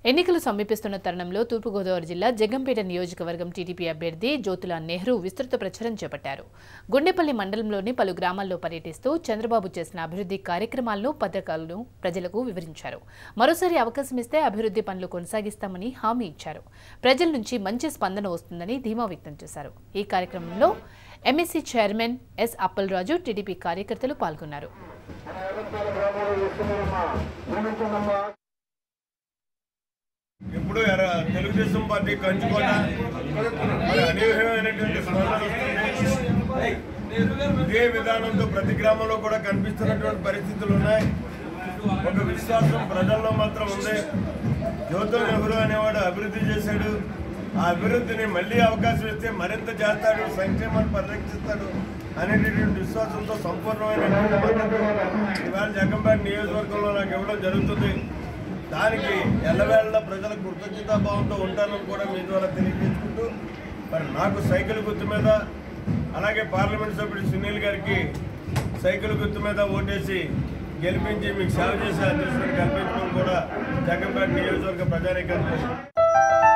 ఎన్నికలు సమీపిస్తున్న తరుణంలో తూర్పుగోదావరి జిల్లా జగ్గంపేట నియోజకవర్గం టీడీపీ అభ్యర్థి జ్యోతులాల్ నెహ్రూ విస్తృత ప్రచారం చేపట్టారు గుండెపల్లి మండలంలోని పలు గ్రామాల్లో పర్యటిస్తూ చంద్రబాబు చేసిన అభివృద్ధి కార్యక్రమాలను పథకాలను ప్రజలకు వివరించారు మరోసారి అవకాశం ఇస్తే అభివృద్ధి పనులు కొనసాగిస్తామని హామీ ఇచ్చారు ప్రజల నుంచి మంచి స్పందన వస్తుందని ధీమా వ్యక్తం చేశారు ఈ కార్యక్రమంలో MSC chairman S Appalaraju TDP కార్యకర్తలు పాల్గొన్నారు ఇప్పుడు ఎర్ర తెలుగుదేశం పార్టీ కంచుకోట మరి అనూహ్యమైనటువంటి స్పందన వస్తుంది ఇదే విధానంతో ప్రతి గ్రామంలో కూడా కనిపిస్తున్నటువంటి పరిస్థితులు ఉన్నాయి ఒక విశ్వాసం ప్రజల్లో మాత్రం ఉంది జ్యోతుల్ నెహ్రూ అనేవాడు అభివృద్ధి చేశాడు ఆ అభివృద్ధిని మళ్ళీ అవకాశం ఇస్తే మరింత చేస్తాడు సంక్షేమాన్ని పరిరక్షిస్తాడు అనేటటువంటి విశ్వాసంతో సంపూర్ణమైనటువంటి మద్దతు ఇవాళ జగన్పేట నియోజకవర్గంలో నాకు ఇవ్వడం జరుగుతుంది దానికి ఎల్లవేళ ప్రజల కృతజ్ఞతాభావంతో ఉంటానని కూడా మీ ద్వారా తెలియజేసుకుంటూ మరి నాకు సైకిల్ గుర్తు మీద అలాగే పార్లమెంట్ సభ్యుడు సునీల్ గారికి సైకిల్ గుర్తు మీద ఓటేసి గెలిపించి మీకు సేవ చేసే అదృష్టాన్ని కల్పించడం కూడా జగన్పేట నియోజకవర్గ ప్రజానీకానికి